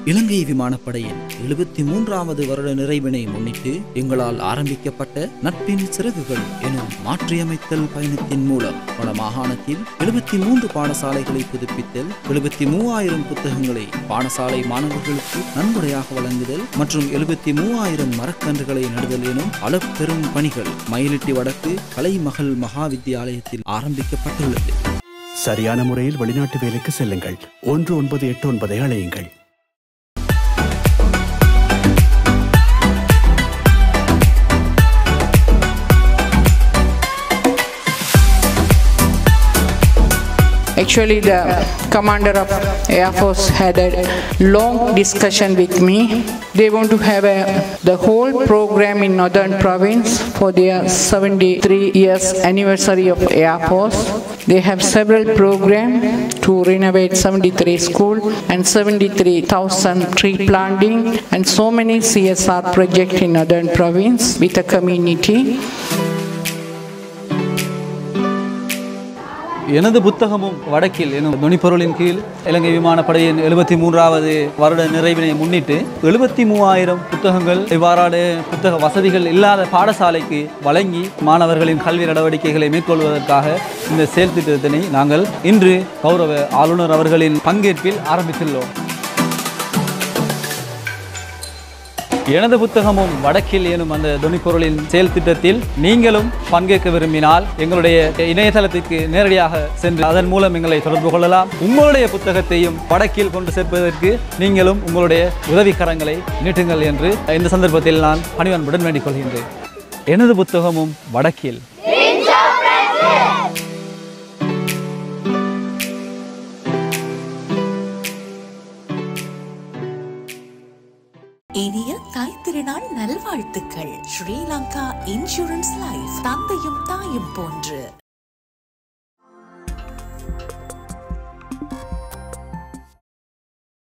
இலங்கை விமானப்படையின் எழுபத்தி மூன்றாவது வருட நிறைவினை முன்னிட்டு எங்களால் ஆரம்பிக்கப்பட்ட நட்பின் சிறகுகள் எனும் மாற்றியமைத்தல் பயணத்தின் மூலம் வட மாகாணத்தில் எழுபத்தி மூன்று பாடசாலைகளை புதுப்பித்தல் எழுபத்தி மூவாயிரம் புத்தகங்களை பாடசாலை மாணவர்களுக்கு நன்கொடையாக வழங்குதல் மற்றும் எழுபத்தி மூவாயிரம் மரக்கன்றுகளை நடுதல் எனும் அளப்பெரும் பணிகள் மயிலிட்டி வடக்கு கலைமகள் மகா வித்தியாலயத்தில் ஆரம்பிக்கப்பட்டுள்ளது சரியான முறையில் வெளிநாட்டு வேலைக்கு செல்லுங்கள் ஒன்று ஒன்பது எட்டு ஒன்பதை அழையுங்கள் Actually, the commander of Air Force had a long discussion with me. They want to have a, the whole program in Northern Province for their 73 years anniversary of Air Force. They have several programs to renovate 73 school and 73,000 tree planting and so many CSR projects in Northern Province with the community. எனது புத்தகமும் வடக்கில் எனும் துணிப்பொருளின் கீழ் இலங்கை விமானப்படையின் எழுபத்தி மூன்றாவது வருட நிறைவினை முன்னிட்டு எழுபத்தி மூவாயிரம் புத்தகங்கள் இவ்வாறான புத்தக வசதிகள் இல்லாத பாடசாலைக்கு வழங்கி மாணவர்களின் கல்வி நடவடிக்கைகளை மேற்கொள்வதற்காக இந்த செயல் திட்டத்தினை நாங்கள் இன்று கௌரவ ஆளுநர் அவர்களின் பங்கேற்பில் ஆரம்பித்துள்ளோம் எனது புத்தகமும் வடக்கில் எனும் அந்த துணிப்பொருளின் செயல் திட்டத்தில் நீங்களும் பங்கேற்க விரும்பினால் எங்களுடைய இணையதளத்திற்கு நேரடியாக சென்று அதன் மூலம் எங்களை தொடர்பு கொள்ளலாம் உங்களுடைய புத்தகத்தையும் வடக்கில் கொண்டு சேர்ப்பதற்கு நீங்களும் உங்களுடைய உதவிக்கரங்களை நீட்டுங்கள் என்று இந்த சந்தர்ப்பத்தில் நான் பணிவன்புடன் வேண்டிக் கொள்கின்றேன் எனது புத்தகமும் வடக்கில் இனிய தாய் திருநாள் நல்வாழ்த்துக்கள் ஸ்ரீலங்கா இன்சூரன்ஸ் லைஃப் தந்தையும் தாயும் போன்று